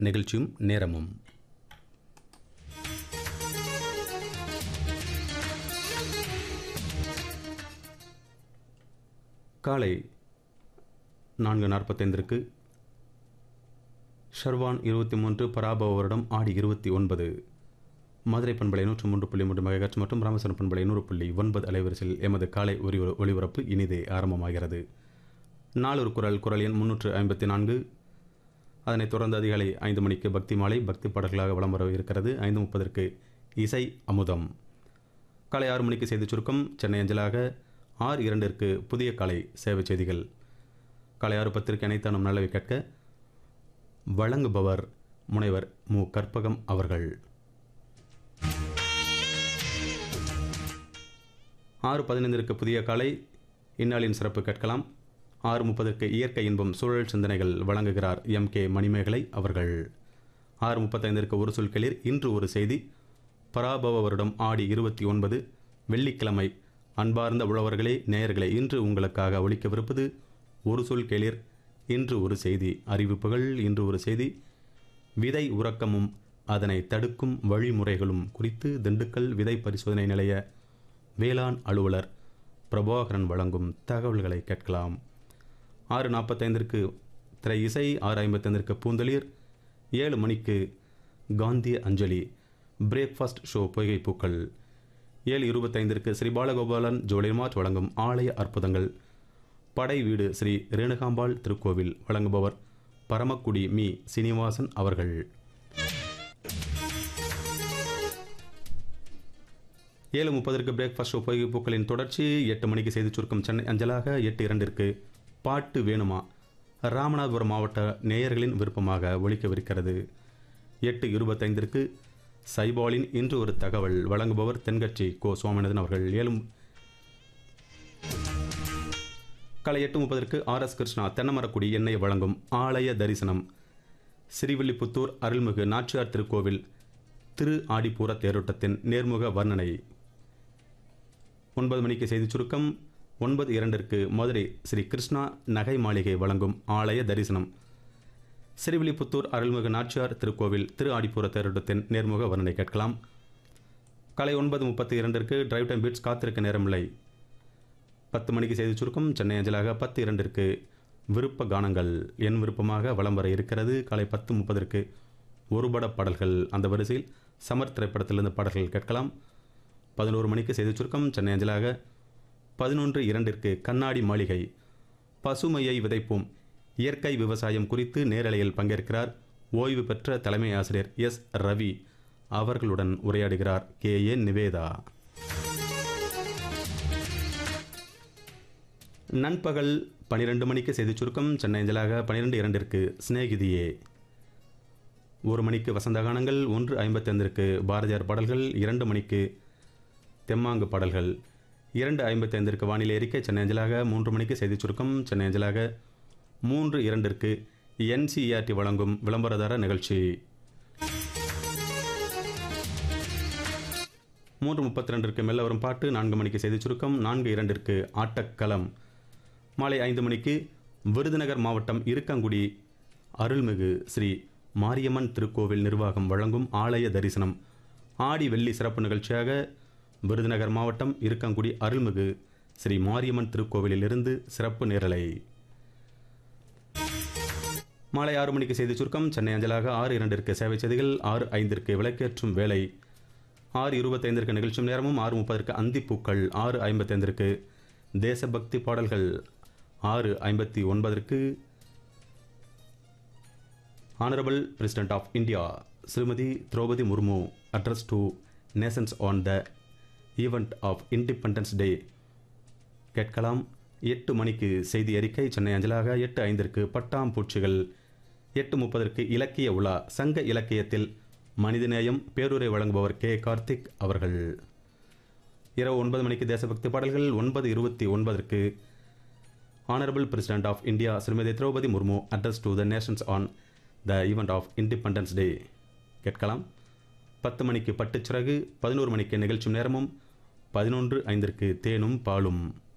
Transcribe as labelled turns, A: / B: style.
A: நிகழ்ச்சியும் நேரமும் காலை நான்கு நாற்பத்தைந்திற்கு ஷர்வான் இருபத்தி மூன்று பராபவ வருடம் ஆடி இருபத்தி ஒன்பது மதுரை பண்பலை நூற்று மூன்று புள்ளி மூன்று மெகாஹெர்ட்ஸ் மற்றும் ராமேஸ்வரம் பண்பலை நூறு புள்ளி ஒன்பது அலைவரிசையில் எமது காலை ஒலி ஒளிபரப்பு இனிதே ஆரம்பமாகிறது நாளொரு குரல் குரல் எண் முன்னூற்று ஐம்பத்தி நான்கு அதனைத் தொடர்ந்து அதிகாலை ஐந்து மணிக்கு பக்தி மாலை பக்தி பாடல்களாக வலம் வர இருக்கிறது ஐந்து முப்பதற்கு இசை அமுதம் காலை ஆறு மணிக்கு செய்தி சுருக்கம் சென்னை அஞ்சலாக ஆறு இரண்டிற்கு புதிய காலை சேவை செய்திகள் காலை ஆறு பத்திற்கு அனைத்தானும் நல்லவை கேட்க வழங்குபவர் முனைவர் மு கற்பகம் அவர்கள் ஆறு பதினைந்திற்கு புதிய காலை இந்நாளின் சிறப்பு கேட்கலாம் ஆறு முப்பதற்கு இயற்கை இன்பம் சூழல் சிந்தனைகள் வழங்குகிறார் எம் கே மணிமேகலை அவர்கள் ஆறு முப்பத்தைந்திற்கு ஒரு சொல் கிளிர் இன்று ஒரு செய்தி பராபவ வருடம் ஆடி இருபத்தி ஒன்பது வெள்ளிக்கிழமை அன்பார்ந்த உழவர்களே நேயர்களே இன்று உங்களுக்காக ஒழிக்கவிருப்பது ஒரு சொல் கேளிர் இன்று ஒரு செய்தி அறிவிப்புகள் இன்று ஒரு செய்தி விதை உறக்கமும் அதனை தடுக்கும் வழிமுறைகளும் குறித்து திண்டுக்கல் விதை பரிசோதனை நிலைய வேளாண் அலுவலர் பிரபாகரன் வழங்கும் தகவல்களை கேட்கலாம் ஆறு நாற்பத்தைந்திற்கு திரை இசை ஆறு ஐம்பத்தைந்திற்கு பூந்தளிர் ஏழு மணிக்கு காந்திய அஞ்சலி பிரேக்ஃபாஸ்ட் ஷோ பொய்கை பூக்கள் ஏழு இருபத்தைந்திற்கு ஸ்ரீ பாலகோபாலன் ஜோலிமாட் வழங்கும் ஆலய அற்புதங்கள் படை வீடு ஸ்ரீ ரேணுகாம்பாள் திருக்கோவில் வழங்குபவர் பரமக்குடி மீ சீனிவாசன் அவர்கள் ஏழு முப்பதற்கு பிரேக்ஃபாஸ்ட் ஷோ பொய்கை பூக்களின் தொடர்ச்சி எட்டு மணிக்கு செய்தி சுருக்கம் சென்னை அஞ்சலாக எட்டு இரண்டிற்கு பாட்டு வேணுமா ராமநாதபுரம் மாவட்ட நேயர்களின் விருப்பமாக ஒழிக்கவிருக்கிறது எட்டு இருபத்தைந்திற்கு சைபாலின் இன்று ஒரு தகவல் வழங்குபவர் தென்கட்சி கோ சுவாமிநாதன் அவர்கள் ஏழும் காலை எட்டு முப்பதற்கு ஆர் எஸ் கிருஷ்ணா தென்னமரக்குடி எண்ணெய் வழங்கும் ஆலய தரிசனம் ஸ்ரீவில்லிபுத்தூர் அருள்மிகு நாச்சியார் திருக்கோவில் திரு ஆடிப்பூர தேரோட்டத்தின் நேர்முக வர்ணனை ஒன்பது மணிக்கு செய்தி சுருக்கம் ஒன்பது இரண்டிற்கு மதுரை ஸ்ரீ கிருஷ்ணா நகை மாளிகை வழங்கும் ஆலய தரிசனம் ஸ்ரீவில்லிபுத்தூர் அருள்மிகு நாச்சியார் திருக்கோவில் திரு ஆடிப்பூர தேரோட்டத்தின் நேர்முக வர்ணனை கேட்கலாம் காலை ஒன்பது முப்பத்தி இரண்டிற்கு டிரைவ் டைம் பீட்ஸ் காத்திருக்க நேரமில்லை பத்து மணிக்கு செய்தி சுருக்கம் சென்னை அஞ்சலாக பத்து இரண்டிற்கு விருப்ப கானங்கள் என் விருப்பமாக வலம் வர இருக்கிறது காலை பத்து முப்பதற்கு ஒருபட பாடல்கள் அந்த வரிசையில் சமர் திரைப்படத்திலிருந்து பாடல்கள் கேட்கலாம் பதினோரு மணிக்கு செய்தி சுருக்கம் சென்னை அஞ்சலாக பதினொன்று இரண்டிற்கு கண்ணாடி மாளிகை பசுமையை விதைப்போம் இயற்கை விவசாயம் குறித்து நேரலையில் பங்கேற்கிறார் ஓய்வு பெற்ற தலைமை ஆசிரியர் எஸ் ரவி அவர்களுடன் உரையாடுகிறார் கே ஏ நிவேதா நண்பகல் பனிரெண்டு மணிக்கு செய்தி சுருக்கம் சென்னை அஞ்சலாக பனிரெண்டு இரண்டிற்கு சிநேகிதியே ஒரு மணிக்கு வசந்த கானங்கள் ஒன்று ஐம்பத்தைந்திற்கு பாரதியார் பாடல்கள் இரண்டு மணிக்கு தெம்மாங்கு பாடல்கள் இரண்டு ஐம்பத்தைந்திற்கு வானிலை அறிக்கை சென்னை அஞ்சலாக மூன்று மணிக்கு செய்தி சுருக்கம் சென்னை அஞ்சலாக மூன்று இரண்டிற்கு என்சிஇஆர்டி வழங்கும் விளம்பரதார நிகழ்ச்சி மூன்று முப்பத்தி ரெண்டிற்கு மெல்ல வரும் பாட்டு நான்கு மணிக்கு செய்தி சுருக்கம் நான்கு இரண்டிற்கு ஆட்டக்களம் மாலை ஐந்து மணிக்கு விருதுநகர் மாவட்டம் இருக்கங்குடி அருள்மிகு ஸ்ரீ மாரியம்மன் திருக்கோவில் நிர்வாகம் வழங்கும் ஆலய தரிசனம் ஆடி வெள்ளி சிறப்பு நிகழ்ச்சியாக விருதுநகர் மாவட்டம் இருக்கங்குடி அருள்மிகு ஸ்ரீ மாரியம்மன் திருக்கோவிலிலிருந்து சிறப்பு நேரலை மாலை ஆறு மணிக்கு செய்தி சுருக்கம் சென்னை அஞ்சலாக ஆறு இரண்டிற்கு சேவை செய்திகள் ஆறு ஐந்திற்கு விளக்கேற்றும் வேலை ஆறு இருபத்தைந்திற்கு நிகழ்ச்சியும் நேரமும் ஆறு முப்பதற்கு அந்திப்பூக்கள் ஆறு ஐம்பத்தைந்திற்கு தேசபக்தி பாடல்கள் ஆறு ஐம்பத்தி ஒன்பதற்கு honourable president of India Shrimati Droupadi Murmu address to nations on the event of Independence Day கேட்கலாம் எட்டு மணிக்கு செய்தி அறிக்கை சென்னை அஞ்சலாக எட்டு ஐந்திற்கு பட்டாம்பூச்சிகள் எட்டு முப்பதற்கு இலக்கிய உலா சங்க இலக்கியத்தில் மனிதநேயம் பேருரை வழங்குபவர் கே கார்த்திக் அவர்கள் இரவு ஒன்பது மணிக்கு தேசபக்தி பாடல்கள் ஒன்பது இருபத்தி ஒன்பதற்கு honourable president of India Shrimati Droupadi Murmu address to the nations on the event of Independence Day கேட்கலாம் பத்து மணிக்கு பட்டுச்சிறகு பதினோரு மணிக்கு நிகழ்ச்சி நேரமும் பதினொன்று ஐந்திற்கு தேனும் பாலும்